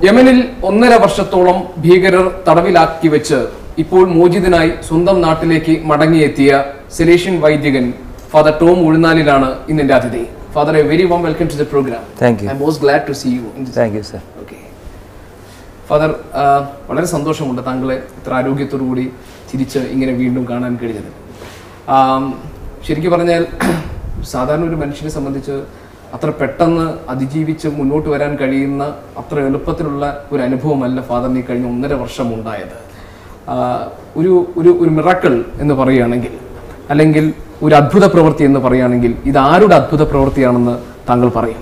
യമനിൽ ഒന്നര വർഷത്തോളം ഭീകരർ തടവിലാക്കി വെച്ച് ഇപ്പോൾ മോചിതനായി സ്വന്തം നാട്ടിലേക്ക് മടങ്ങിയെത്തിയ സെലേഷ്യൻ വൈദികൻ ഫാദർ ടോം ഉഴുന്നാലിലാണ് ഇന്ന് എന്റെ അതിഥി father a very warm welcome to the programme Thank you. I most glad to see you in thank you sir okay father ആ, വളരെ സന്തോഷമുണ്ട് താങ്കളെ ഇത്ര ആരോഗ്യത്തോടു കൂടി തിരിച്ച് ഇങ്ങനെ വീണ്ടും കാണാൻ കഴിഞ്ഞത് ആം, ശരിക്കും പറഞ്ഞാൽ സാധാരണ ഒരു മനുഷ്യനെ സംബന്ധിച്ച് അത്ര പെട്ടെന്ന് അതിജീവിച്ച് മുന്നോട്ട് വരാൻ കഴിയുന്ന അത്ര എളുപ്പത്തിലുള്ള ഒരു അനുഭവമല്ല ഫാദറിന് ഈ കഴിഞ്ഞ ഒന്നര വർഷം ഉണ്ടായത് ആ, ഒരു ഒരു ഒരു മിറാക്കിൾ എന്ന് പറയുകയാണെങ്കിൽ അല്ലെങ്കിൽ ഒരു അത്ഭുത പ്രവൃത്തി എന്ന് പറയുകയാണെങ്കിൽ ഇത് ആരുടെ അത്ഭുത പ്രവൃത്തിയാണെന്ന് താങ്കൾ പറയും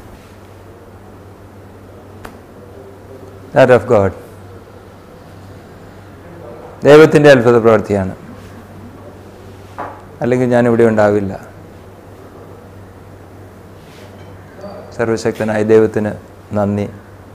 ദാറ്റ് ഓഫ് ഗോഡ് ദൈവത്തിൻ്റെ അത്ഭുത പ്രവൃത്തിയാണ് അല്ലെങ്കിൽ ഞാൻ ഇവിടെ ഉണ്ടാവില്ല സർവശക്തനായ ദൈവത്തിന് നന്ദി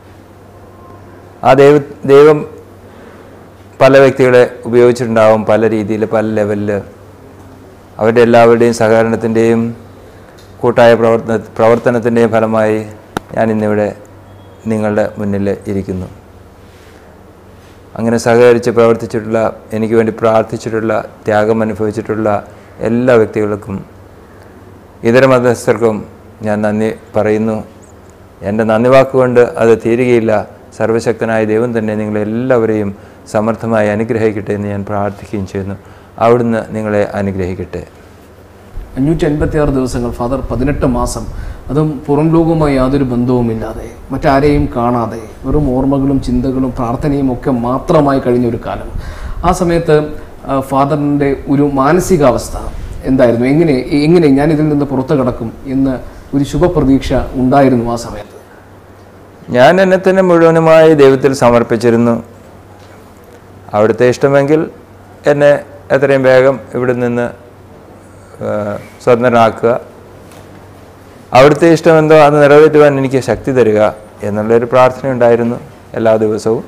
ആ ദൈവ ദൈവം പല വ്യക്തികളെ ഉപയോഗിച്ചിട്ടുണ്ടാവും പല രീതിയിൽ പല ലെവലിൽ അവരുടെ എല്ലാവരുടെയും സഹകരണത്തിൻ്റെയും കൂട്ടായ പ്രവർത്തന പ്രവർത്തനത്തിൻ്റെയും ഫലമായി ഞാൻ ഇന്നിവിടെ നിങ്ങളുടെ മുന്നിൽ ഇരിക്കുന്നു അങ്ങനെ സഹകരിച്ച് പ്രവർത്തിച്ചിട്ടുള്ള എനിക്ക് വേണ്ടി പ്രാർത്ഥിച്ചിട്ടുള്ള ത്യാഗം അനുഭവിച്ചിട്ടുള്ള എല്ലാ വ്യക്തികൾക്കും ഇതര മതസ്ഥർക്കും ഞാൻ നന്ദി പറയുന്നു എൻ്റെ നന്ദി വാക്കുകൊണ്ട് അത് തീരുകയില്ല സർവശക്തനായ ദൈവം തന്നെ നിങ്ങളെല്ലാവരെയും സമർത്ഥമായി അനുഗ്രഹിക്കട്ടെ എന്ന് ഞാൻ പ്രാർത്ഥിക്കുകയും ചെയ്യുന്നു അവിടുന്ന് നിങ്ങളെ അനുഗ്രഹിക്കട്ടെ അഞ്ഞൂറ്റി അൻപത്തി ആറ് ദിവസങ്ങൾ ഫാദർ പതിനെട്ട് മാസം അതും പുറം ലോകവുമായി യാതൊരു ബന്ധവുമില്ലാതെ മറ്റാരെയും കാണാതെ വെറും ഓർമ്മകളും ചിന്തകളും പ്രാർത്ഥനയും ഒക്കെ മാത്രമായി കഴിഞ്ഞ ഒരു കാലം ആ സമയത്ത് ആ, ഫാദറിൻ്റെ ഒരു മാനസികാവസ്ഥ എന്തായിരുന്നു എങ്ങനെ എങ്ങനെ ഞാൻ ഇതിൽ നിന്ന് പുറത്തു കടക്കും എന്ന് ഒരു ശുഭപ്രതീക്ഷ ഉണ്ടായിരുന്നു ആ സമയത്ത് ഞാൻ എന്നെ തന്നെ മുഴുവനുമായി ദൈവത്തിൽ സമർപ്പിച്ചിരുന്നു അവിടുത്തെ ഇഷ്ടമെങ്കിൽ എന്നെ എത്രയും വേഗം ഇവിടെ നിന്ന് ആ, സ്വതന്ത്രനാക്കുക അവിടുത്തെ ഇഷ്ടം എന്തോ അത് നിറവേറ്റുവാൻ എനിക്ക് ശക്തി തരിക എന്നുള്ളൊരു പ്രാർത്ഥന ഉണ്ടായിരുന്നു എല്ലാ ദിവസവും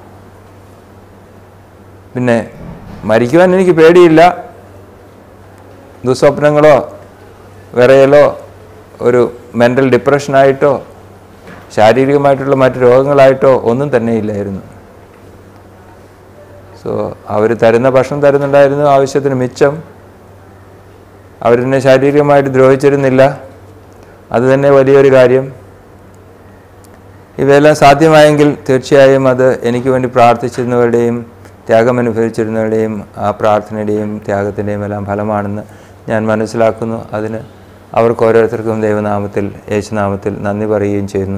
പിന്നെ മരിക്കുവാൻ എനിക്ക് പേടിയില്ല ദുസ്വപ്നങ്ങളോ വിറയലോ ഒരു മെൻ്റൽ ഡിപ്രഷനായിട്ടോ ശാരീരികമായിട്ടുള്ള മറ്റു രോഗങ്ങളായിട്ടോ ഒന്നും തന്നെ ഇല്ലായിരുന്നു സോ അവർ തരുന്ന ഭക്ഷണം തരുന്നുണ്ടായിരുന്നു ആവശ്യത്തിന് മിച്ചം അവരെന്നെ ശാരീരികമായിട്ട് ദ്രോഹിച്ചിരുന്നില്ല അത് തന്നെ വലിയൊരു കാര്യം ഇവയെല്ലാം സാധ്യമായെങ്കിൽ തീർച്ചയായും അത് എനിക്ക് വേണ്ടി പ്രാർത്ഥിച്ചിരുന്നവരുടെയും ത്യാഗം അനുഭവിച്ചിരുന്നവരുടെയും ആ പ്രാർത്ഥനയുടെയും ത്യാഗത്തിൻ്റെയും എല്ലാം ഫലമാണെന്ന് ഞാൻ മനസ്സിലാക്കുന്നു അതിന് അവർക്ക് ഓരോരുത്തർക്കും ദൈവനാമത്തിൽ യേശുനാമത്തിൽ നന്ദി പറയുകയും ചെയ്യുന്നു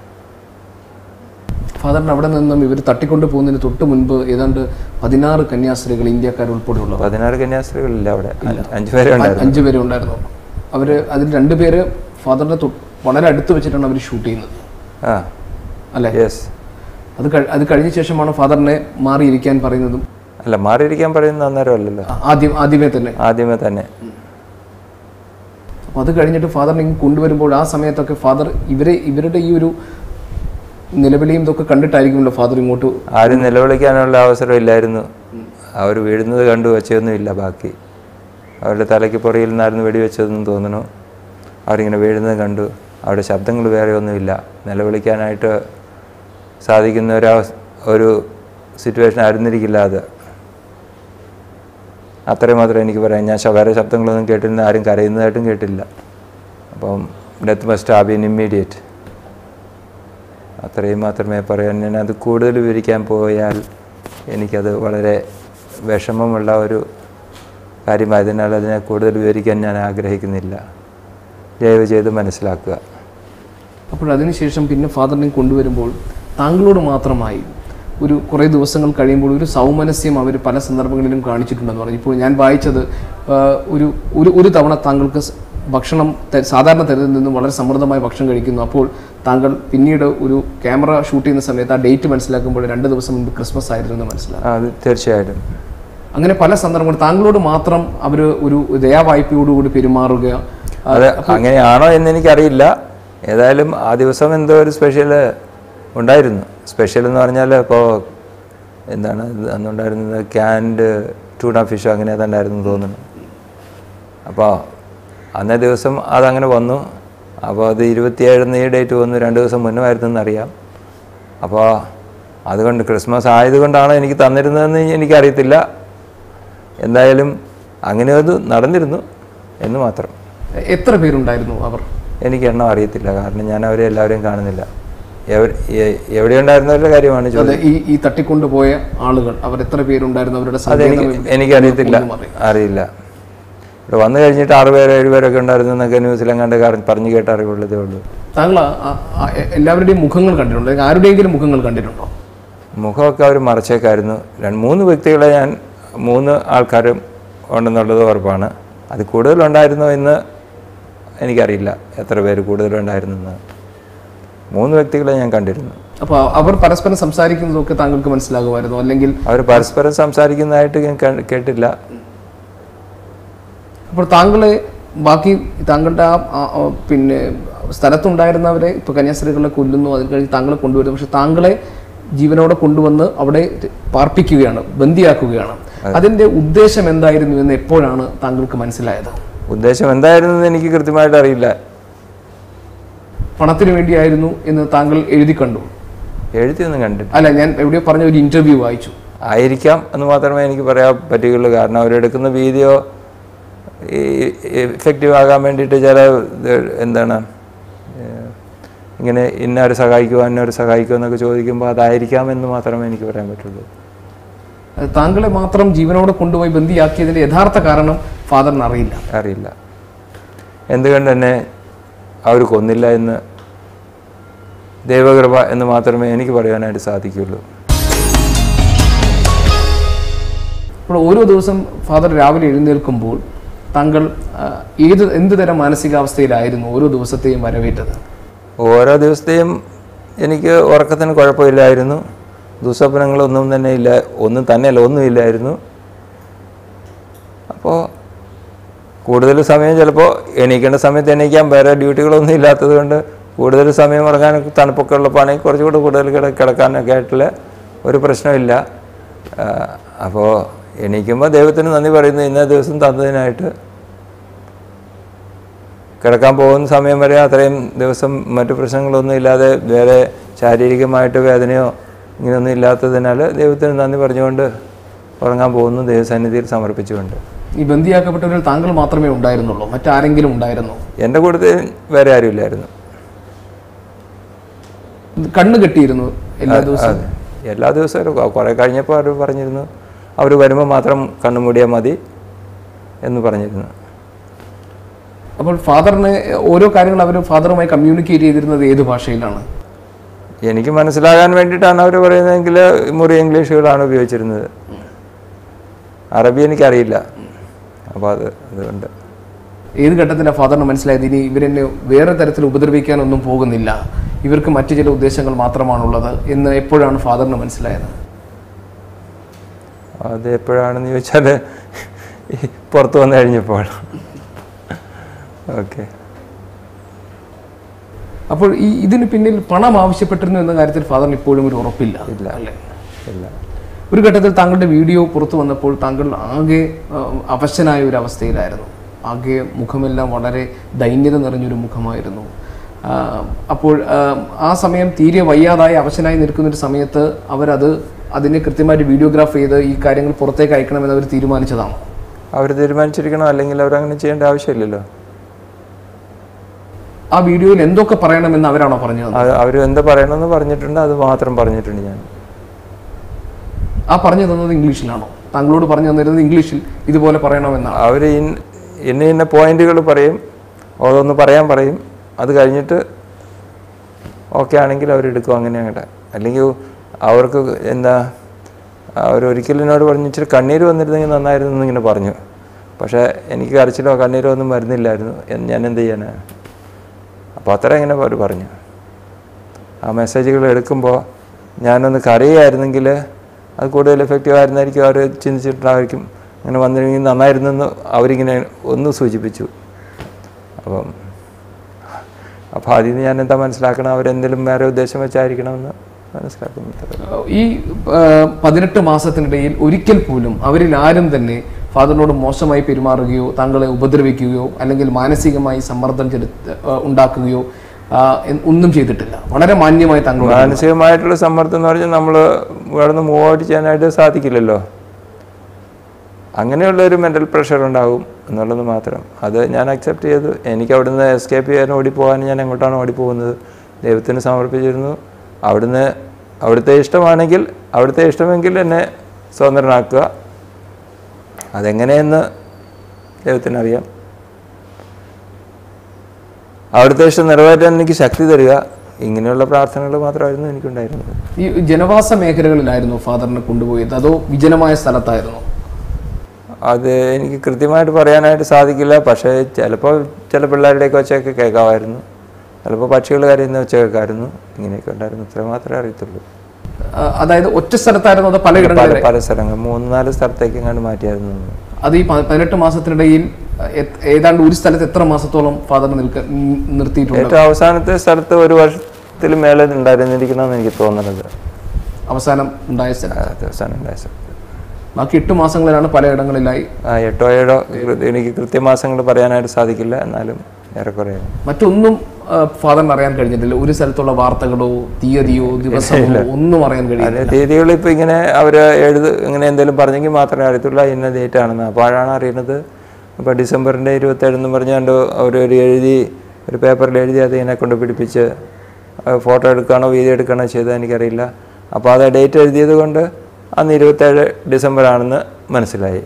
ഫാദറിന് അവിടെ നിന്നും ഇവർ തട്ടിക്കൊണ്ടു പോകുന്നതിന് തൊട്ട് മുൻപ് ഏതാണ്ട് പതിനാറ് കന്യാസ്ത്രീകൾ ഇന്ത്യക്കാർ ഉൾപ്പെടെയുള്ളവർ പതിനാറ് കന്യാസ്ത്രീകളില്ല അവിടെ അഞ്ച് അഞ്ച് പേരെ ഉണ്ടായിരുന്നു അഞ്ചു പേരെ ഉണ്ടായിരുന്നു അവര് അതിൽ രണ്ടുപേര് ഫാദറിന്റെ തൊ- വളരെ അടുത്ത് വെച്ചിട്ടാണ് അവർ ഷൂട്ട് ചെയ്യുന്നത് ആ അല്ലെ യെസ് അത് കഴി- അത് കഴിഞ്ഞ ശേഷമാണ് ഫാദറിനെ മാറിയിരിക്കാൻ പറയുന്നതും അല്ല മാറിയിരിക്കാൻ പറയുന്നത് അന്നേരമല്ലല്ലോ ആ- ആദ്യം ആദ്യമേ തന്നെ ആദ്യമേ തന്നെ അപ്പൊ അത് കഴിഞ്ഞിട്ട് ഫാദറിനെ ഇങ്ങ് കൊണ്ടുവരുമ്പോൾ ആ സമയത്തൊക്കെ ഫാദർ ഇവരെ ഇവരുടെ ഈ ഒരു നിലവിളിയും ഇതൊക്കെ കണ്ടിട്ടായിരിക്കുമല്ലോ ഫാദർ ഇങ്ങോട്ട് ആരും നിലവിളിക്കാനുള്ള അവസരം ഇല്ലായിരുന്നു അവർ വീഴുന്നത് കണ്ടു വെച്ചൊന്നുമില്ല ബാക്കി അവരുടെ തലയ്ക്ക് പുറയിൽ നിന്നായിരുന്നു വെടിവെച്ചതെന്ന് തോന്നുന്നു അവരിങ്ങനെ വീഴുന്നത് കണ്ടു അവിടെ ശബ്ദങ്ങൾ വേറെ ഒന്നുമില്ല നിലവിളിക്കാനായിട്ട് സാധിക്കുന്ന ഒരു അവസ്- ഒരു സിറ്റുവേഷൻ ആയിരുന്നിരിക്കില്ല അത് അത്രയും മാത്രമേ എനിക്ക് പറയാം ഞാൻ ശ- വേറെ ശബ്ദങ്ങളൊന്നും കേട്ടിരുന്ന ആരും കരയുന്നതായിട്ടും കേട്ടില്ല അപ്പം death must have been immediate അത്രയും മാത്രമേ പറയാൻ ഞാൻ അത് കൂടുതൽ വിവരിക്കാൻ പോയാൽ എനിക്കത് വളരെ വിഷമമുള്ള ഒരു കാര്യമായതിനാൽ അതിനെ കൂടുതൽ വിവരിക്കാൻ ഞാൻ ആഗ്രഹിക്കുന്നില്ല ദയവ് ചെയ്ത് മനസ്സിലാക്കുക അപ്പോൾ അതിനുശേഷം പിന്നെ ഫാദറിനെ കൊണ്ടുവരുമ്പോൾ താങ്കളോട് മാത്രമായി ഒരു കുറേ ദിവസങ്ങൾ കഴിയുമ്പോൾ ഒരു സൗമനസ്യം അവർ പല സന്ദർഭങ്ങളിലും കാണിച്ചിട്ടുണ്ടെന്ന് പറഞ്ഞു ഇപ്പോൾ ഞാൻ വായിച്ചത് ആ, ഒരു ഒരു ഒരു തവണ താങ്കൾക്ക് സ് ഭക്ഷണം ത- സാധാരണ തരുന്നതിൽ നിന്നും വളരെ സമൃദ്ധമായ ഭക്ഷണം കഴിക്കുന്നു അപ്പോൾ താങ്കൾ പിന്നീട് ഒരു ക്യാമറ ഷൂട്ട് ചെയ്യുന്ന സമയത്ത് ആ ഡേറ്റ് മനസ്സിലാക്കുമ്പോൾ രണ്ട് ദിവസം മുമ്പ് ക്രിസ്മസ് ആയിരുന്നു എന്ന് മനസ്സിലാക്കി ആ, അത് തീർച്ചയായിട്ടും അങ്ങനെ പല സന്ദർഭങ്ങൾ താങ്കളോട് മാത്രം അവർ ഒരു ദയാവായ്പയോടുകൂടി പെരുമാറുക ആ, അത് അങ്ങനെയാണോ എന്ന് എനിക്കറിയില്ല ഏതായാലും ആ ദിവസം എന്തോ ഒരു സ്പെഷ്യൽ ഉണ്ടായിരുന്നു സ്പെഷ്യൽ എന്ന് പറഞ്ഞാൽ ഇപ്പോൾ എന്താണ് ഇത് അന്നുണ്ടായിരുന്നത് ക്യാൻഡ് ടൂണ ഫിഷ് അങ്ങനെ അതുണ്ടായിരുന്നു തോന്നുന്നു അപ്പോൾ അന്നേ ദിവസം അതങ്ങനെ വന്നു അപ്പോൾ അത് ഇരുപത്തിയേഴിന് ഈ ഡേറ്റ് വന്നു രണ്ട് ദിവസം മുന്നുമായിരുന്നു എന്നറിയാം അപ്പോൾ അതുകൊണ്ട് ക്രിസ്മസ് ആയതുകൊണ്ടാണ് എനിക്ക് തന്നിരുന്നതെന്ന് എനിക്കറിയത്തില്ല എന്തായാലും അങ്ങനെ അത് നടന്നിരുന്നു എന്ന് മാത്രം എത്ര പേരുണ്ടായിരുന്നു അവർ എനിക്ക് എണ്ണം അറിയത്തില്ല കാരണം ഞാൻ അവരെ എല്ലാവരെയും കാണുന്നില്ല എവ- എ- എവിടെയുണ്ടായിരുന്നവരുടെ കാര്യമാണ് ചോദിച്ചത് അതെ ഈ ഈ തട്ടിക്കൊണ്ടുപോയ ആളുകൾ അവർ എത്ര പേരുണ്ടായിരുന്നു അവരുടെ അതെനിക്ക് സങ്കേതം എനിക്കറിയത്തില്ല ഒന്നും അറിയില്ല. അറിയില്ല ഇവിടെ വന്നു കഴിഞ്ഞിട്ട് ആറ് പേര് ഏഴ് പേരൊക്കെ ഉണ്ടായിരുന്നു എന്നൊക്കെ ന്യൂസിലെങ്ങാണ്ട് കാര- പറഞ്ഞു കേട്ട അറിവുള്ളതേ ഉള്ളൂ താങ്കൾ ആ- ആ- ആ എല്ലാവരുടെയും മുഖങ്ങൾ കണ്ടിട്ടുണ്ടോ അല്ലെങ്കിൽ ആരുടെയെങ്കിലും മുഖങ്ങൾ കണ്ടിട്ടുണ്ടോ മുഖമൊക്കെ അവർ മറച്ചേക്കായിരുന്നു രണ്ട് മൂന്ന് വ്യക്തികളെ ഞാൻ മൂന്ന് ആൾക്കാരും ഉണ്ടെന്നുള്ളത് ഉറപ്പാണ് അത് കൂടുതലുണ്ടായിരുന്നോ എന്ന് എനിക്കറിയില്ല എത്ര പേര് കൂടുതലുണ്ടായിരുന്നെന്ന് മൂന്ന് വ്യക്തികളെ ഞാൻ കണ്ടിരുന്നു അപ്പോൾ അവർ പരസ്പരം സംസാരിക്കുന്നതൊക്കെ താങ്കൾക്ക് മനസ്സിലാകുമായിരുന്നു അല്ലെങ്കിൽ അവർ പരസ്പരം സംസാരിക്കുന്നതായിട്ട് ഞാൻ കേ- കേട്ടില്ല അപ്പോൾ താങ്കളെ ബാക്കി താങ്കളുടെ ആ ആ- ആ പിന്നെ സ്ഥലത്തുണ്ടായിരുന്നവരെ ഇപ്പോൾ കന്യാസ്ത്രീകളെ കൊല്ലുന്നു അതിൽ കഴിഞ്ഞ് താങ്കളെ കൊണ്ടുവരുന്നു പക്ഷെ താങ്കളെ ജീവനോടെ കൊണ്ടുവന്ന് അവിടെ പാർപ്പിക്കുകയാണ് ബന്ദിയാക്കുകയാണ് അതിന്റെ ഉദ്ദേശം എന്തായിരുന്നു എന്ന് എപ്പോഴാണ് താങ്കൾക്ക് മനസ്സിലായത് ഉദ്ദേശം എന്തായിരുന്നെന്ന് എനിക്ക് കൃത്യമായിട്ട് അറിയില്ല പണത്തിന് വേണ്ടിയായിരുന്നു എന്ന് താങ്കൾ എഴുതി കണ്ടു എഴുതിയൊന്നും കണ്ടില്ല അല്ല ഞാൻ എവിടെയോ പറഞ്ഞ ഒരു ഇന്റർവ്യൂ വായിച്ചു ആയിരിക്കാം എന്ന് മാത്രമേ എനിക്ക് പറയാൻ പറ്റുകയുള്ളൂ കാരണം അവരെടുക്കുന്ന വീഡിയോ ഇഫക്റ്റീവ് ആകാൻ വേണ്ടിയിട്ട് ചില ഇത് എന്താണ് ഏഹ്, ഇങ്ങനെ ഇന്നവരെ സഹായിക്കുമോ ഇന്നവരെ സഹായിക്കുമോ എന്നൊക്കെ ചോദിക്കുമ്പോൾ അതായിരിക്കാം എന്ന് മാത്രമേ എനിക്ക് പറയാൻ പറ്റുള്ളൂ അത് താങ്കളെ മാത്രം ജീവനോടെ കൊണ്ടുപോയി ബന്ദിയാക്കിയതിന്റെ യഥാർത്ഥ കാരണം ഫാദറിന് അറിയില്ല അറിയില്ല എന്തുകൊണ്ട് തന്നെ അവർ കൊന്നില്ല എന്ന് ദൈവകൃപ എന്ന് മാത്രമേ എനിക്ക് പറയാനായിട്ട് സാധിക്കുകയുള്ളൂ അപ്പോൾ ഓരോ ദിവസം ഫാദർ രാവിലെ എഴുന്നേൽക്കുമ്പോൾ താങ്കൾ ആ, ഏത് എന്ത് തരം മാനസികാവസ്ഥയിലായിരുന്നു ഓരോ ദിവസത്തെയും വരവേറ്റത് ഓരോ ദിവസത്തെയും എനിക്ക് ഉറക്കത്തിന് കുഴപ്പമില്ലായിരുന്നു ദുസ്വപ്നങ്ങളൊന്നും തന്നെ ഇല്ല ഒന്നും തന്നെയല്ല ഒന്നും ഇല്ലായിരുന്നു അപ്പോൾ കൂടുതൽ സമയം ചിലപ്പോൾ എണീക്കേണ്ട സമയത്ത് എണീക്കാൻ വേറെ ഡ്യൂട്ടികളൊന്നും ഇല്ലാത്തത് കൊണ്ട് കൂടുതൽ സമയം ഉറങ്ങാൻ തണുപ്പൊക്കെ ഉള്ളപ്പോഴാണെങ്കിൽ കുറച്ചുകൂടെ കൂടുതൽ കിട കിടക്കാനൊക്കെ ആയിട്ടുള്ള ഒരു പ്രശ്നമില്ല അപ്പോൾ എണീക്കുമ്പോൾ ദൈവത്തിന് നന്ദി പറയുന്നു ഇന്ന ദിവസം തന്നതിനായിട്ട് കിടക്കാൻ പോകുന്ന സമയം വരെ അത്രയും ദിവസം മറ്റു പ്രശ്നങ്ങളൊന്നും ഇല്ലാതെ വേറെ ശാരീരികമായിട്ട് വേദനയോ ഇങ്ങനെയൊന്നും ഇല്ലാത്തതിനാൽ ദൈവത്തിന് നന്ദി പറഞ്ഞുകൊണ്ട് ഉറങ്ങാൻ പോകുന്നു ദൈവസന്നിധിയിൽ സമർപ്പിച്ചുകൊണ്ട് ഈ ബന്ദിയാക്കപ്പെട്ടവരിൽ താങ്കൾ മാത്രമേ ഉണ്ടായിരുന്നുള്ളൂ മറ്റാരെങ്കിലും ഉണ്ടായിരുന്നോ എൻ്റെ കൂട്ടത്തിൽ വേറെ ആരുമില്ലായിരുന്നു കണ്ണ് കെട്ടിയിരുന്നു എല്ലാ ദിവസവും അതെ. എല്ലാ ദിവസവും കൊ- കുറേ കഴിഞ്ഞപ്പോൾ അവർ പറഞ്ഞിരുന്നു അവർ വരുമ്പോൾ മാത്രം കണ്ണുമൂടിയാൽ മതി എന്ന് പറഞ്ഞിരുന്നു അപ്പോൾ ഫാദറിന് ഓരോ കാര്യങ്ങൾ അവർ ഫാദറുമായി കമ്മ്യൂണിക്കേറ്റ് ചെയ്തിരുന്നത് ഏത് ഭാഷയിലാണ് എനിക്ക് മനസ്സിലാകാൻ വേണ്ടിയിട്ടാണ് അവർ പറയുന്നതെങ്കിൽ മുറി ഇംഗ്ലീഷുകളാണ് ഉപയോഗിച്ചിരുന്നത് അറബി എനിക്കറിയില്ല അപ്പോൾ അത് അതുകൊണ്ട് ഏത് ഘട്ടത്തിലാണ് ഫാദറിന് മനസ്സിലായത് ഇനി ഇവരെന്നെ വേറെ തരത്തിൽ ഉപദ്രവിക്കാനൊന്നും പോകുന്നില്ല ഇവർക്ക് മറ്റു ചില ഉദ്ദേശങ്ങൾ മാത്രമാണുള്ളത് എന്ന് എപ്പോഴാണ് ഫാദറിന് മനസ്സിലായത് അത് എപ്പോഴാണെന്ന് ചോദിച്ചാൽ പുറത്ത് വന്നു കഴിഞ്ഞപ്പോൾ ഓക്കെ അപ്പോൾ ഈ ഇതിന് പിന്നിൽ പണം ആവശ്യപ്പെട്ടിരുന്നു എന്ന കാര്യത്തിൽ ഫാദറിന് ഇപ്പോഴും ഒരു ഉറപ്പില്ല ഇല്ല. അല്ലേ ഇല്ല ഒരു ഘട്ടത്തിൽ താങ്കളുടെ വീഡിയോ പുറത്തു വന്നപ്പോൾ താങ്കൾ ആകെ ആ, അവശനായ ഒരു അവസ്ഥയിലായിരുന്നു ആകെ മുഖമെല്ലാം വളരെ ദൈന്യത നിറഞ്ഞൊരു മുഖമായിരുന്നു ആ, അപ്പോൾ ആ, ആ സമയം തീരെ വയ്യാതായി അവശനായി നിൽക്കുന്ന ഒരു സമയത്ത് അവരത് അതിനെ കൃത്യമായിട്ട് വീഡിയോഗ്രാഫ് ചെയ്ത് ഈ കാര്യങ്ങൾ പുറത്തേക്ക് അയക്കണമെന്ന് അവർ തീരുമാനിച്ചതാണ് അവർ തീരുമാനിച്ചിരിക്കണം അല്ലെങ്കിൽ അവരങ്ങനെ ചെയ്യേണ്ട ആവശ്യമില്ലല്ലോ ആ വീഡിയോയിൽ എന്തൊക്കെ പറയണമെന്ന് അവരാണോ പറഞ്ഞത് അവർ എന്താ പറയണമെന്ന് പറഞ്ഞിട്ടുണ്ട് അത് മാത്രം പറഞ്ഞിട്ടുണ്ട് ഞാൻ ആ പറഞ്ഞു തന്നത് ഇംഗ്ലീഷിലാണോ താങ്കളോട് പറഞ്ഞു തന്നിരുന്നത് ഇംഗ്ലീഷിൽ ഇതുപോലെ പറയണമെന്നാണ് അവർ ഇന്ന ഇന്ന പോയിന്റുകൾ പറയും ഓരോന്ന് പറയാൻ പറയും അത് കഴിഞ്ഞിട്ട് ഓക്കെ ആണെങ്കിൽ അവരെടുക്കും അങ്ങനെ അങ്ങോട്ട് അല്ലെങ്കിൽ അവർക്ക് എന്താ അവരൊരിക്കലും എന്നോട് പറഞ്ഞു ഇച്ചിരി കണ്ണീര് വന്നിരുന്നെങ്കിൽ നന്നായിരുന്നു എന്നിങ്ങനെ പറഞ്ഞു പക്ഷേ എനിക്ക് കരച്ചിലോ കണ്ണീരോ ഒന്നും വരുന്നില്ലായിരുന്നു എന്ന് ഞാൻ എന്ത് ചെയ്യാനാണ് അപ്പോൾ അത്ര ഇങ്ങനെ അവർ പറഞ്ഞു ആ മെസ്സേജുകൾ എടുക്കുമ്പോൾ ഞാനൊന്ന് കരയായിരുന്നെങ്കിൽ അത് കൂടുതൽ എഫക്റ്റീവ് ആയിരുന്നായിരിക്കും അവർ ചിന്തിച്ചിട്ടുണ്ടായിരിക്കും അങ്ങനെ വന്നിരുന്നെങ്കിൽ നന്നായിരുന്നെന്ന് അവരിങ്ങനെ ഒന്ന് സൂചിപ്പിച്ചു അപ്പം അപ്പോൾ അതിൽ നിന്ന് ഞാൻ എന്താ മനസ്സിലാക്കണം അവരെന്തെങ്കിലും വേറെ ഉദ്ദേശം വെച്ചായിരിക്കണമെന്ന് മനസ്സിലാക്കുന്നു ഈ ആ, പതിനെട്ട് മാസത്തിനിടയിൽ ഒരിക്കൽ പോലും അവരിൽ ആരും തന്നെ ഫാദറിനോട് മോശമായി പെരുമാറുകയോ താങ്കളെ ഉപദ്രവിക്കുകയോ അല്ലെങ്കിൽ മാനസികമായി സമ്മർദ്ദം ചെലുത്ത ആ, ഉണ്ടാക്കുകയോ ആ, എ- ഒന്നും ചെയ്തിട്ടില്ല വളരെ മാന്യമായി താങ്കളോട് മാനസികമായിട്ടുള്ള സമ്മർദ്ദം എന്ന് പറഞ്ഞാൽ നമ്മൾ ഇവിടെ മൂവ് ഔട്ട് ചെയ്യാനായിട്ട് സാധിക്കില്ലല്ലോ അങ്ങനെയുള്ള ഒരു മെൻ്റൽ പ്രഷർ ഉണ്ടാകും എന്നുള്ളത് മാത്രം അത് ഞാൻ അക്സെപ്റ്റ് ചെയ്തു എനിക്ക് അവിടുന്ന് എസ്കേപ്പ് ചെയ്യാൻ ഓടിപ്പോകാൻ ഞാൻ എങ്ങോട്ടാണ് ഓടിപ്പോകുന്നത് ദൈവത്തിന് സമർപ്പിച്ചിരുന്നു അവിടുന്ന് അവിടുത്തെ ഇഷ്ടമാണെങ്കിൽ അവിടുത്തെ ഇഷ്ടമെങ്കിൽ എന്നെ സ്വതന്ത്രനാക്കുക അതെങ്ങനെയെന്ന് ദൈവത്തിനറിയാം അവിടുത്തെ ഇഷ്ടം നിറവേറ്റാൻ എനിക്ക് ശക്തി തരിക ഇങ്ങനെയുള്ള പ്രാർത്ഥനകൾ മാത്രമായിരുന്നു എനിക്കുണ്ടായിരുന്നത് ഈ ജനവാസ മേഖലകളിലായിരുന്നു ഫാദറിനെ കൊണ്ടുപോയത് അതോ വിജനമായ സ്ഥലത്തായിരുന്നു അത് എനിക്ക് കൃത്യമായിട്ട് പറയാനായിട്ട് സാധിക്കില്ല പക്ഷേ ചിലപ്പോൾ ചില പിള്ളേരുടെയൊക്കെ ഒച്ചയൊക്കെ കേൾക്കാമായിരുന്നു ചിലപ്പോൾ പക്ഷികൾ കരയുന്ന ഒച്ച കേൾക്കാമായിരുന്നു ഇങ്ങനെയൊക്കെ ഉണ്ടായിരുന്നു ഇത്ര മാത്രമേ അറിയത്തുള്ളൂ ആ, അതായത് ഒറ്റ സ്ഥലത്തായിരുന്നു അതോ പല പലയിടങ്ങളിൽ പല സ്ഥലങ്ങൾ മൂന്ന് നാല് സ്ഥലത്തേക്ക് എങ്ങാണ്ട് മാറ്റിയായിരുന്നു എന്ന്. അത് ഈ പ- പതിനെട്ട് മാസത്തിനിടയിൽ എ- ഏതാണ്ട് ഒരു സ്ഥലത്ത് എത്ര മാസത്തോളം ഫാദർ നിൽക്ക നി- നിർത്തിയിട്ടുണ്ട് ഏറ്റവും അവസാനത്തെ സ്ഥലത്ത് ഒരു വർഷത്തിൽ മേലെ ഉണ്ടായിരുന്നിരിക്കണമെന്ന് എനിക്ക് തോന്നുന്നത് അവസാനം ഉണ്ടായ സ്ഥലം ആ, അവസാനം ഉണ്ടായ സ്ഥലത്ത് ബാക്കി എട്ട് മാസങ്ങളിലാണ് പലയിടങ്ങളിലായി ആ എട്ടോ ഏഴോ കൃ- എനിക്ക് കൃത്യമാസങ്ങൾ പറയാനായിട്ട് സാധിക്കില്ല എന്നാലും ഏറെക്കുറെ മറ്റൊന്നും ആ, ഫാദറിന് അറിയാൻ കഴിഞ്ഞിട്ടില്ല ഒരു സ്ഥലത്തുള്ള വാർത്തകളോ തീയതിയോ ദിവസമോ ഒന്നും അറിയാൻ കഴിയില്ല അതിന്റെ തീയതികൾ ഇപ്പൊ ഇങ്ങനെ അവര് എഴുത് ഇങ്ങനെ എന്തെങ്കിലും പറഞ്ഞെങ്കിൽ മാത്രമേ അറിയത്തുള്ളൂ ഇന്ന ഡേറ്റ് ആണെന്ന് അപ്പോഴാണ് അറിയുന്നത് ഇപ്പൊ ഡിസംബറിന്റെ ഇരുപത്തേഴ് എന്ന് പറഞ്ഞുകൊണ്ട് അവർ ഒരു എഴുതി ഒരു പേപ്പറിൽ എഴുതി അത് ഇതിനെ കൊണ്ട് പിടിപ്പിച്ച് ഫോട്ടോ എടുക്കുകയാണോ വീഡിയോ എടുക്കുകയാണോ ചെയ്തത് എനിക്കറിയില്ല അപ്പോൾ അത് ഡേറ്റ് എഴുതിയത് കൊണ്ട് അന്ന് ഇരുപത്തേഴ് ഡിസംബർ ആണെന്ന് മനസ്സിലായി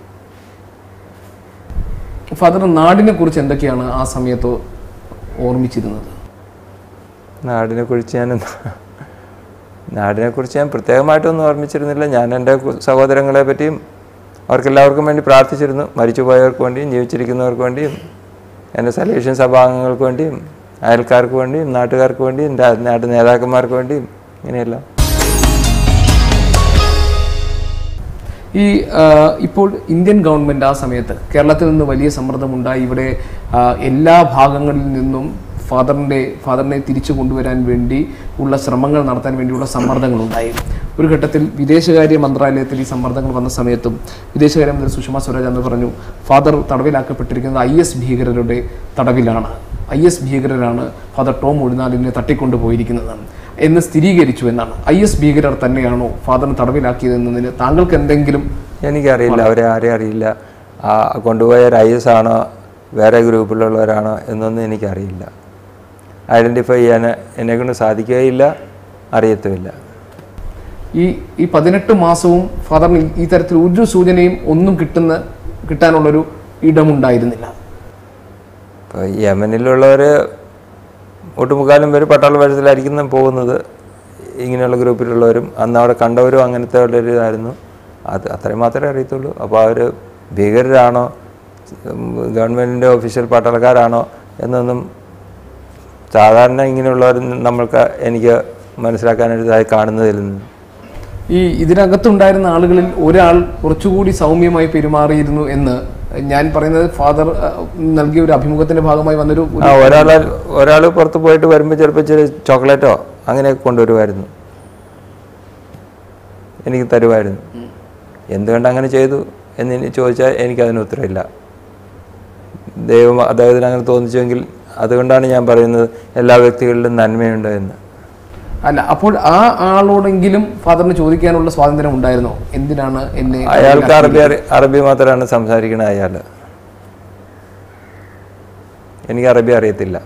ഫാദർ നാടിനെ കുറിച്ച് എന്തൊക്കെയാണ് ആ സമയത്ത് ഓർമ്മിച്ചിരുന്നത് നാടിനെ കുറിച്ച് ഞാൻ നാടിനെ കുറിച്ച് ഞാൻ പ്രത്യേകമായിട്ടൊന്നും ഓർമ്മിച്ചിരുന്നില്ല ഞാൻ എൻ്റെ കു- സഹോദരങ്ങളെ പറ്റിയും അവർക്കെല്ലാവർക്കും വേണ്ടി പ്രാർത്ഥിച്ചിരുന്നു മരിച്ചുപോയവർക്ക് വേണ്ടിയും ജീവിച്ചിരിക്കുന്നവർക്ക് വേണ്ടിയും എൻ്റെ സല്യൂഷൻ സഭാംഗങ്ങൾക്ക് വേണ്ടിയും അയൽക്കാർക്ക് വേണ്ടിയും നാട്ടുകാർക്ക് വേണ്ടിയും രാ- നാട്ട് നേതാക്കന്മാർക്ക് വേണ്ടിയും ഇങ്ങനെയെല്ലാം ഈ ആ, ഇപ്പോൾ ഇന്ത്യൻ ഗവൺമെന്റ് ആ സമയത്ത് കേരളത്തിൽ നിന്ന് വലിയ സമ്മർദ്ദമുണ്ടായി ഇവിടെ ആ, എല്ലാ ഭാഗങ്ങളിൽ നിന്നും ഫാദറിന്റെ ഫാദറിനെ തിരിച്ചു കൊണ്ടുവരാൻ വേണ്ടി ഉള്ള ശ്രമങ്ങൾ നടത്താൻ വേണ്ടിയുള്ള സമ്മർദ്ദങ്ങളുണ്ടായി ഒരു ഘട്ടത്തിൽ വിദേശകാര്യ മന്ത്രാലയത്തിൽ ഈ സമ്മർദ്ദങ്ങൾ വന്ന സമയത്തും വിദേശകാര്യമന്ത്രി സുഷമ സ്വരാജ് എന്ന് പറഞ്ഞു ഫാദർ തടവിലാക്കപ്പെട്ടിരിക്കുന്നത് ഐ എസ് ഭീകരരുടെ തടവിലാണ് ഐ എസ് ഭീകരരാണ് ഫാദർ ടോം ഒഴിനാലിനെ തട്ടിക്കൊണ്ടുപോയിരിക്കുന്നത് എന്ന് സ്ഥിരീകരിച്ചു എന്നാണ് ഐ എസ് ഭീകരർ തന്നെയാണോ ഫാദറിനെ തടവിലാക്കിയതെന്നതിന് താങ്കൾക്ക് എന്തെങ്കിലും എനിക്കറിയില്ല അവരെ ആരെയും അറിയില്ല ആ കൊണ്ടുപോയ ഐ എസ് ആണോ വേറെ ഗ്രൂപ്പിലുള്ളവരാണോ എന്നൊന്നും എനിക്കറിയില്ല ഐഡൻറ്റിഫൈ ചെയ്യാൻ എന്നെക്കൊണ്ട് സാധിക്കുകയില്ല അറിയത്തുമില്ല ഈ ഈ പതിനെട്ട് മാസവും ഫാദറിന് ഈ- ഈ തരത്തിൽ ഒരു സൂചനയും ഒന്നും കിട്ടുന്ന കിട്ടാനുള്ളൊരു ഇടമുണ്ടായിരുന്നില്ല ഇപ്പോൾ യമനിലുള്ളവർ ഒട്ടുമുക്കാലും പേര് പട്ടാള വേഷത്തിലായിരിക്കും പോകുന്നത് ഇങ്ങനെയുള്ള ഗ്രൂപ്പിലുള്ളവരും അന്ന് അവിടെ കണ്ടവരും അങ്ങനത്തെ ഉള്ളൊരു ഇതായിരുന്നു അത് അത്രയും മാത്രമേ അറിയത്തുള്ളൂ അപ്പോൾ അവർ ഭീകരരാണോ ഗവൺമെൻറ്റിൻ്റെ ഒഫീഷ്യൽ പട്ടാളക്കാരാണോ എന്നൊന്നും സാധാരണ ഇങ്ങനെയുള്ളവർ നമ്മൾക്ക് എനിക്ക് മനസ്സിലാക്കാനായിട്ട് കാണുന്നതിൽ നിന്ന് ഈ ഇതിനകത്തുണ്ടായിരുന്ന ആളുകളിൽ ഒരാൾ കുറച്ചുകൂടി സൗമ്യമായി പെരുമാറിയിരുന്നു എന്ന് ഞാൻ പറയുന്നത് ഫാദർ അഹ്, നൽകിയ ഒരു അഭിമുഖത്തിന്റെ ഭാഗമായി വന്നൊരു ഒരു- ആ ഒരാൾ ഒരാൾ പുറത്ത് പോയിട്ട് വരുമ്പോൾ ചിലപ്പോൾ ഇച്ചിരി ചോക്ലേറ്റോ അങ്ങനെയൊക്കെ കൊണ്ടുവരുമായിരുന്നു എനിക്ക് തരുമായിരുന്നു എന്തുകൊണ്ട് അങ്ങനെ ചെയ്തു എന്ന് ഇനി ചോദിച്ചാൽ എനിക്കതിന് ഉത്തരവില്ല ദൈവം അദ്ദേഹത്തിന് അങ്ങനെ തോന്നിച്ചുവെങ്കിൽ അതുകൊണ്ടാണ് ഞാൻ പറയുന്നത് എല്ലാ വ്യക്തികളിലും നന്മയുണ്ട് എന്ന് അല്ല അപ്പോൾ ആ ആളോടെങ്കിലും ഫാദറിന് ചോദിക്കാനുള്ള സ്വാതന്ത്ര്യം ഉണ്ടായിരുന്നോ എന്തിനാണ് എന്നെ അയാൾക്ക് അറബി അറി അറബി മാത്രമാണ് സംസാരിക്കണത് അയാൾ എനിക്ക് അറബി അറിയത്തില്ല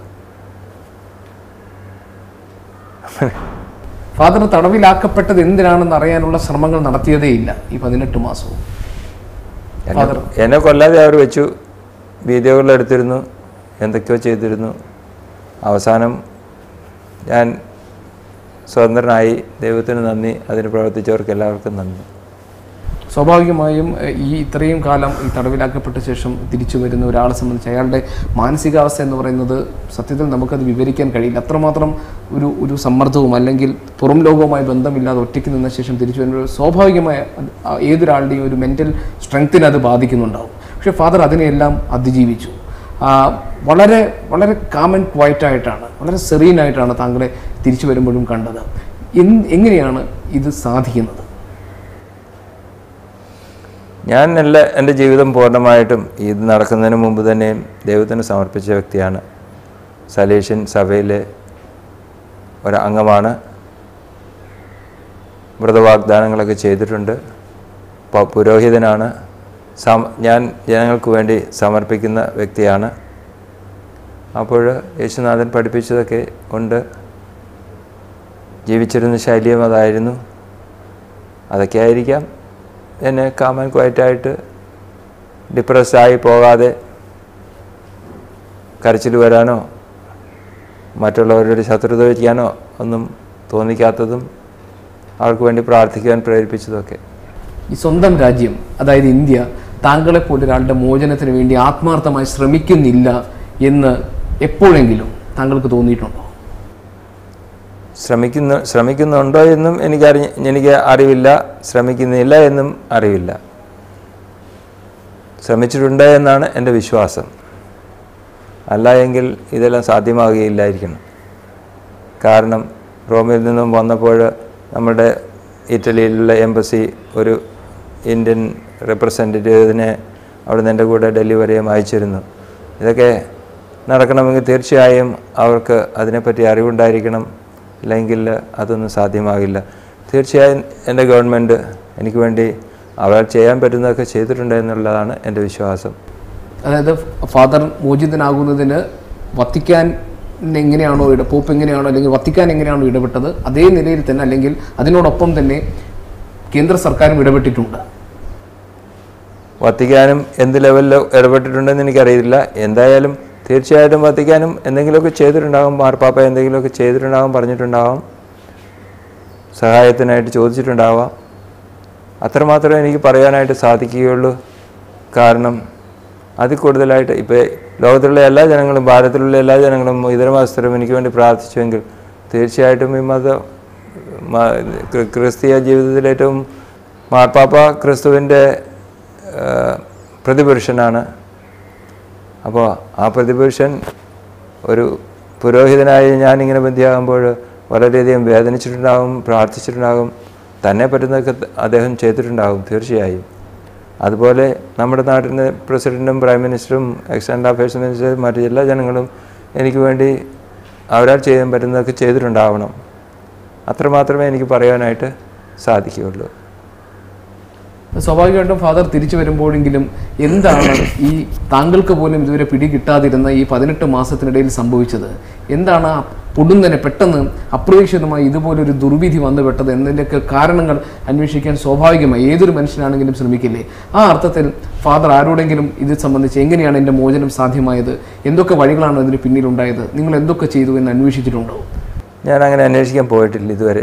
ഫാദർ തടവിലാക്കപ്പെട്ടത് എന്തിനാണെന്ന് അറിയാനുള്ള ശ്രമങ്ങൾ നടത്തിയതേയില്ല ഈ പതിനെട്ട് മാസവും എന്നെ എന്നെ കൊല്ലാതെ അവർ വെച്ചു വീഡിയോകൾ എടുത്തിരുന്നു എന്തൊക്കെയോ ചെയ്തിരുന്നു അവസാനം ഞാൻ സ്വതന്ത്രനായി ദൈവത്തിന് നന്ദി അതിന് പ്രവർത്തിച്ചവർക്ക് എല്ലാവർക്കും നന്ദി സ്വാഭാവികമായും എഹ്, ഈ ഇത്രയും കാലം ഈ തടവിലാക്കപ്പെട്ട ശേഷം തിരിച്ചു വരുന്ന ഒരാളെ സംബന്ധിച്ച് അയാളുടെ മാനസികാവസ്ഥ എന്ന് പറയുന്നത് സത്യത്തിൽ നമുക്കത് വിവരിക്കാൻ കഴിയില്ല അത്രമാത്രം ഒരു ഒരു സമ്മർദ്ദവും അല്ലെങ്കിൽ പുറം ലോകവുമായി ബന്ധമില്ലാതെ ഒറ്റയ്ക്ക് നിന്ന ശേഷം തിരിച്ചു വരുമ്പോൾ സ്വാഭാവികമായ അത് ആ ഏതൊരാളുടെയും ഒരു മെൻ്റൽ സ്ട്രെങ്തിനെ അത് ബാധിക്കുന്നുണ്ടാവും പക്ഷേ ഫാദർ അതിനെയെല്ലാം അതിജീവിച്ചു ആ, വളരെ വളരെ കാമൻ ക്വയറ്റായിട്ടാണ് വളരെ സെറീനായിട്ടാണ് താങ്കളെ തിരിച്ചു വരുമ്പോഴും കണ്ടത് എന്ത് എങ്ങനെയാണ് ഇത് സാധിക്കുന്നത് ഞാൻ എല്ലാ എൻ്റെ ജീവിതം പൂർണ്ണമായിട്ടും ഇത് നടക്കുന്നതിന് മുമ്പ് തന്നെയും ദൈവത്തിന് സമർപ്പിച്ച വ്യക്തിയാണ് സലേഷ്യൻ സഭയിലെ ഒരു അംഗമാണ് വ്രതവാഗ്ദാനങ്ങളൊക്കെ ചെയ്തിട്ടുണ്ട് പ- പുരോഹിതനാണ് സം ഞാൻ ജനങ്ങൾക്ക് വേണ്ടി സമർപ്പിക്കുന്ന വ്യക്തിയാണ് അപ്പോൾ യേശുനാഥൻ പഠിപ്പിച്ചതൊക്കെ ഉണ്ട് ജീവിച്ചിരുന്ന ശൈലിയും അതായിരുന്നു അതൊക്കെ ആയിരിക്കാം എന്നെ കാമൻ ക്വയറ്റായിട്ട് ഡിപ്രസ്ഡായി പോകാതെ കരച്ചിൽ വരാനോ മറ്റുള്ളവരുടെ ശത്രുത വയ്ക്കാനോ ഒന്നും തോന്നിക്കാത്തതും അവർക്ക് വേണ്ടി പ്രാർത്ഥിക്കാൻ പ്രേരിപ്പിച്ചതൊക്കെ ഈ സ്വന്തം രാജ്യം അതായത് ഇന്ത്യ താങ്കളെ ഒരാളുടെ മോചനത്തിന് വേണ്ടി ആത്മാർത്ഥമായി ശ്രമിക്കുന്നില്ല എന്ന് എപ്പോഴെങ്കിലും താങ്കൾക്ക് തോന്നിയിട്ടുണ്ടോ ശ്രമിക്കുന്ന ശ്രമിക്കുന്നുണ്ടോ എന്നും എനിക്കറി എനിക്ക് അറിവില്ല ശ്രമിക്കുന്നില്ല എന്നും അറിവില്ല ശ്രമിച്ചിട്ടുണ്ട് എന്നാണ് എൻ്റെ വിശ്വാസം അല്ല എങ്കിൽ ഇതെല്ലാം സാധ്യമാകുകയില്ലായിരിക്കണം കാരണം റോമിൽ നിന്നും വന്നപ്പോൾ നമ്മുടെ ഇറ്റലിയിലുള്ള എംബസി ഒരു ഇന്ത്യൻ റെപ്രസെൻറ്റേറ്റീവിനെ അവിടെ നിന്ന് എൻ്റെ കൂടെ ഡൽഹി വരെയും അയച്ചിരുന്നു ഇതൊക്കെ നടക്കണമെങ്കിൽ തീർച്ചയായും അവർക്ക് അതിനെപ്പറ്റി അറിവുണ്ടായിരിക്കണം ഇല്ലെങ്കിൽ അതൊന്നും സാധ്യമാകില്ല തീർച്ചയായും എൻ്റെ ഗവൺമെൻറ് എനിക്ക് വേണ്ടി അവർ ചെയ്യാൻ പറ്റുന്നതൊക്കെ ചെയ്തിട്ടുണ്ട് എന്നുള്ളതാണ് എൻ്റെ വിശ്വാസം അതായത് ഫാദർ മോചിതനാകുന്നതിന് വത്തിക്കാൻ എങ്ങനെയാണോ ഇട പോപ്പ് എങ്ങനെയാണോ അല്ലെങ്കിൽ വത്തിക്കാൻ എങ്ങനെയാണോ ഇടപെട്ടത് അതേ നിലയിൽ തന്നെ അല്ലെങ്കിൽ അതിനോടൊപ്പം തന്നെ കേന്ദ്ര സർക്കാരും ഇടപെട്ടിട്ടുണ്ട് വത്തിക്കാനും എന്ത് ലെവലിൽ ഇടപെട്ടിട്ടുണ്ടെന്ന് എനിക്കറിയില്ല എന്തായാലും തീർച്ചയായിട്ടും വത്തിക്കാനും എന്തെങ്കിലുമൊക്കെ ചെയ്തിട്ടുണ്ടാകും മാർപ്പാപ്പ എന്തെങ്കിലുമൊക്കെ ചെയ്തിട്ടുണ്ടാകും പറഞ്ഞിട്ടുണ്ടാകും സഹായത്തിനായിട്ട് ചോദിച്ചിട്ടുണ്ടാവാം അത്രമാത്രമേ എനിക്ക് പറയാനായിട്ട് സാധിക്കുകയുള്ളൂ കാരണം അതിൽ കൂടുതലായിട്ട് ഇപ്പോൾ ലോകത്തിലുള്ള എല്ലാ ജനങ്ങളും ഭാരതത്തിലുള്ള എല്ലാ ജനങ്ങളും ഇതര മതസ്ഥരും എനിക്ക് വേണ്ടി പ്രാർത്ഥിച്ചുവെങ്കിൽ തീർച്ചയായിട്ടും ഈ മത മ- ക്രി- ക്രിസ്തീയ ജീവിതത്തിൽ ഏറ്റവും മാർപ്പാപ്പ ക്രിസ്തുവിൻ്റെ ആ, പ്രതിപുരുഷനാണ് അപ്പോൾ ആ പ്രതിപുരുഷൻ ഒരു പുരോഹിതനായി ഞാനിങ്ങനെ ബന്ധിയാകുമ്പോൾ വളരെയധികം വേദനിച്ചിട്ടുണ്ടാകും പ്രാർത്ഥിച്ചിട്ടുണ്ടാകും തന്നെ പറ്റുന്നതൊക്കെ അദ്ദേഹം ചെയ്തിട്ടുണ്ടാകും തീർച്ചയായും അതുപോലെ നമ്മുടെ നാട്ടിൻ്റെ പ്രസിഡൻറ്റും പ്രൈം മിനിസ്റ്ററും എക്സ്റ്റൻഡ് അഫയേഴ്സ് മിനിസ്റ്ററും മറ്റു എല്ലാ ജനങ്ങളും എനിക്ക് വേണ്ടി അവരാൽ ചെയ്യാൻ പറ്റുന്നതൊക്കെ ചെയ്തിട്ടുണ്ടാവണം അത്രമാത്രമേ എനിക്ക് പറയാനായിട്ട് സാധിക്കുകയുള്ളൂ സ്വാഭാവികമായിട്ടും ഫാദർ തിരിച്ചു വരുമ്പോഴെങ്കിലും എന്താണ് ഈ താങ്കൾക്ക് പോലും ഇതുവരെ പിടി കിട്ടാതിരുന്ന ഈ പതിനെട്ട് മാസത്തിനിടയിൽ സംഭവിച്ചത് എന്താണ് ആ പൊടുന്നനെ പെട്ടെന്ന് അപ്രതീക്ഷിതമായി ഇതുപോലൊരു ദുർവിധി വന്നു പെട്ടത് എന്നതിൻ്റെയൊക്കെ കാരണങ്ങൾ അന്വേഷിക്കാൻ സ്വാഭാവികമായി ഏതൊരു മനുഷ്യനാണെങ്കിലും ശ്രമിക്കില്ലേ ആ അർത്ഥത്തിൽ ഫാദർ ആരോടെങ്കിലും ഇത് സംബന്ധിച്ച് എങ്ങനെയാണ് എൻ്റെ മോചനം സാധ്യമായത് എന്തൊക്കെ വഴികളാണ് അതിന് പിന്നിലുണ്ടായത് നിങ്ങൾ എന്തൊക്കെ ചെയ്തു എന്ന് അന്വേഷിച്ചിട്ടുണ്ടോ ഞാൻ അങ്ങനെ അന്വേഷിക്കാൻ പോയിട്ടില്ല ഇതുവരെ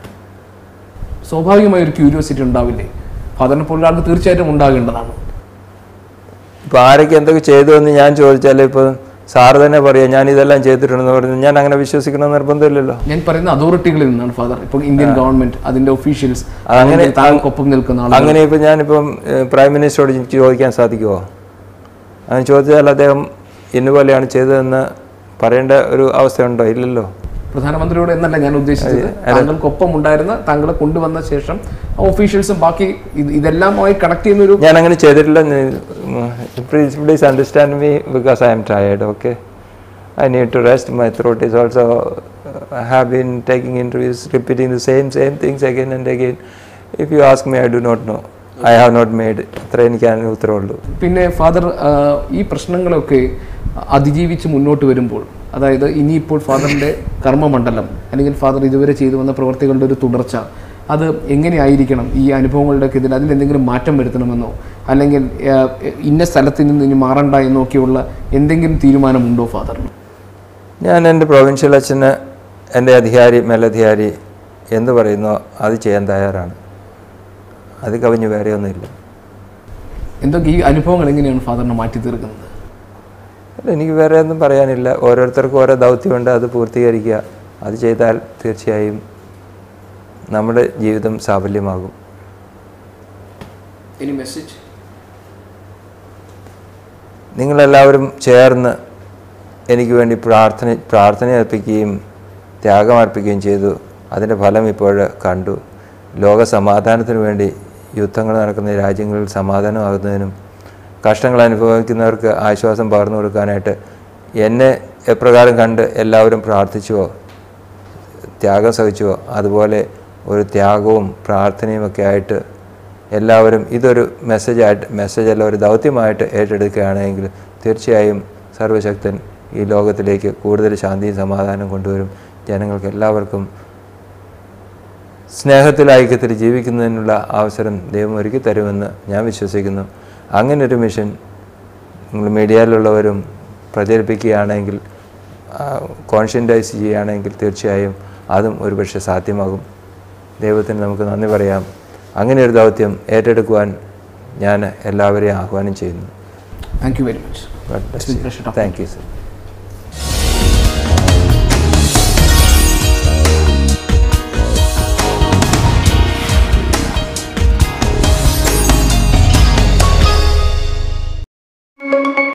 സ്വാഭാവികമായ ഒരു ക്യൂരിയോസിറ്റി ഉണ്ടാവില്ലേ ഫാദറിനെ പോലുള്ള ആൾക്ക് തീർച്ചയായിട്ടും ഉണ്ടാകേണ്ടതാണ് ഇപ്പോൾ ആരൊക്കെ എന്തൊക്കെ ചെയ്തു എന്ന് ഞാൻ ചോദിച്ചാൽ ഇപ്പോൾ സാറ് തന്നെ പറയാം ഞാൻ ഇതെല്ലാം ചെയ്തിട്ടുണ്ടെന്ന് പറഞ്ഞു ഞാൻ അങ്ങനെ വിശ്വസിക്കണമെന്ന് നിർബന്ധമില്ലല്ലോ ഞാൻ പറയുന്ന അതോറിറ്റികളിൽ നിന്നാണ് ഫാദർ ഇപ്പോൾ ഇന്ത്യൻ ഗവൺമെന്റ് അതിന്റെ ഒഫീഷ്യൽസ് അതങ്ങനെ- താങ്കൾക്കൊപ്പം നിൽക്കുന്ന ആളുകൾ അങ്ങനെ ഇപ്പം ഞാനിപ്പം ഏഹ്, പ്രൈം മിനിസ്റ്ററോട് എനിക്ക് ചോദിക്കാൻ സാധിക്കുമോ അങ്ങനെ ചോദിച്ചാൽ അദ്ദേഹം ഇന്നുപോലെയാണ് ചെയ്തതെന്ന് പറയേണ്ട ഒരു അവസ്ഥയുണ്ടോ ഇല്ലല്ലോ പ്രധാനമന്ത്രിയോട് എന്നല്ല ഞാൻ ഉദ്ദേശിച്ചത് താങ്കൾക്കൊപ്പം ഉണ്ടായിരുന്ന താങ്കളെ കൊണ്ടുവന്ന ശേഷം ഒഫീഷ്യൽസും ബാക്കി ഇത് ഇതെല്ലാമായി കണക്ട് ചെയ്യുന്ന ഒരു ഞാൻ അങ്ങനെ ചെയ്തിട്ടില്ല please please understand me because I am tired okay I need to rest my throat is also have been taking interviews repeating the same same things again and again if you ask me I do not know I have not made അത്ര എനിക്ക് അതിന് ഉത്തരവുള്ളൂ പിന്നെ father ഈ പ്രശ്നങ്ങളൊക്കെ അതിജീവിച്ച് മുന്നോട്ട് വരുമ്പോൾ അതായത് ഇനിയിപ്പോൾ ഫാദറിന്റെ കർമ്മമണ്ഡലം അല്ലെങ്കിൽ ഫാദർ ഇതുവരെ ചെയ്തു വന്ന പ്രവർത്തികളുടെ ഒരു തുടർച്ച അത് എങ്ങനെയായിരിക്കണം ഈ അനുഭവങ്ങളുടെയൊക്കെ ഇതിൽ അതിൽ എന്തെങ്കിലും മാറ്റം വരുത്തണമെന്നോ അല്ലെങ്കിൽ ആ, ഇന്ന സ്ഥലത്ത് നിന്ന് ഇനി മാറണ്ട എന്നൊക്കെയുള്ള എന്തെങ്കിലും തീരുമാനമുണ്ടോ ഫാദറിന് ഞാൻ എൻ്റെ പ്രൊവിൻഷ്യൽ അച്ഛന് എൻ്റെ അധികാരി മേലധികാരി എന്ത് പറയുന്നോ അത് ചെയ്യാൻ തയ്യാറാണ് അത് കവിഞ്ഞ് വേറെ ഒന്നുമില്ല എന്തൊക്കെ ഈ അനുഭവങ്ങൾ എങ്ങനെയാണ് ഫാദറിനെ മാറ്റി തീർക്കുന്നത് അല്ല, എനിക്ക് വേറെ ഒന്നും പറയാനില്ല ഓരോരുത്തർക്കും ഓരോ ദൗത്യമുണ്ട് അത് പൂർത്തീകരിക്കുക അത് ചെയ്താൽ തീർച്ചയായും നമ്മുടെ ജീവിതം സാഫല്യമാകും എനി മെസ്സേജ് നിങ്ങളെല്ലാവരും ചേർന്ന് എനിക്ക് വേണ്ടി പ്രാർത്ഥന പ്രാർത്ഥന അർപ്പിക്കുകയും ത്യാഗം അർപ്പിക്കുകയും ചെയ്തു അതിൻ്റെ ഫലം ഇപ്പോൾ കണ്ടു ലോക സമാധാനത്തിന് വേണ്ടി യുദ്ധങ്ങൾ നടക്കുന്ന രാജ്യങ്ങളിൽ സമാധാനമാകുന്നതിനും കഷ്ടങ്ങൾ അനുഭവിക്കുന്നവർക്ക് ആശ്വാസം പകർന്നു കൊടുക്കാനായിട്ട് എന്നെ എപ്രകാരം കണ്ട് എല്ലാവരും പ്രാർത്ഥിച്ചുവോ ത്യാഗം സഹിച്ചുവോ അതുപോലെ ഒരു ത്യാഗവും പ്രാർത്ഥനയും ഒക്കെ ആയിട്ട് എല്ലാവരും ഇതൊരു മെസ്സേജായിട്ട് മെസ്സേജല്ല ഒരു ദൗത്യമായിട്ട് ഏറ്റെടുക്കുകയാണെങ്കിൽ തീർച്ചയായും സർവശക്തൻ ഈ ലോകത്തിലേക്ക് കൂടുതൽ ശാന്തിയും സമാധാനം കൊണ്ടുവരും ജനങ്ങൾക്ക് എല്ലാവർക്കും സ്നേഹത്തിൽ ഐക്യത്തിൽ ജീവിക്കുന്നതിനുള്ള അവസരം ദൈവം ഒരുക്കി തരുമെന്ന് ഞാൻ വിശ്വസിക്കുന്നു അങ്ങനെ ഒരു മിഷൻ നിങ്ങൾ മീഡിയയിലുള്ളവരും പ്രചരിപ്പിക്കുകയാണെങ്കിൽ കോൺഷ്യൻറ്റൈസ് ചെയ്യുകയാണെങ്കിൽ തീർച്ചയായും അതും ഒരുപക്ഷെ സാധ്യമാകും ദൈവത്തിന് നമുക്ക് നന്ദി പറയാം അങ്ങനെ ഒരു ദൗത്യം ഏറ്റെടുക്കുവാൻ ഞാൻ എല്ലാവരെയും ആഹ്വാനം ചെയ്യുന്നു thank you very much thank you sir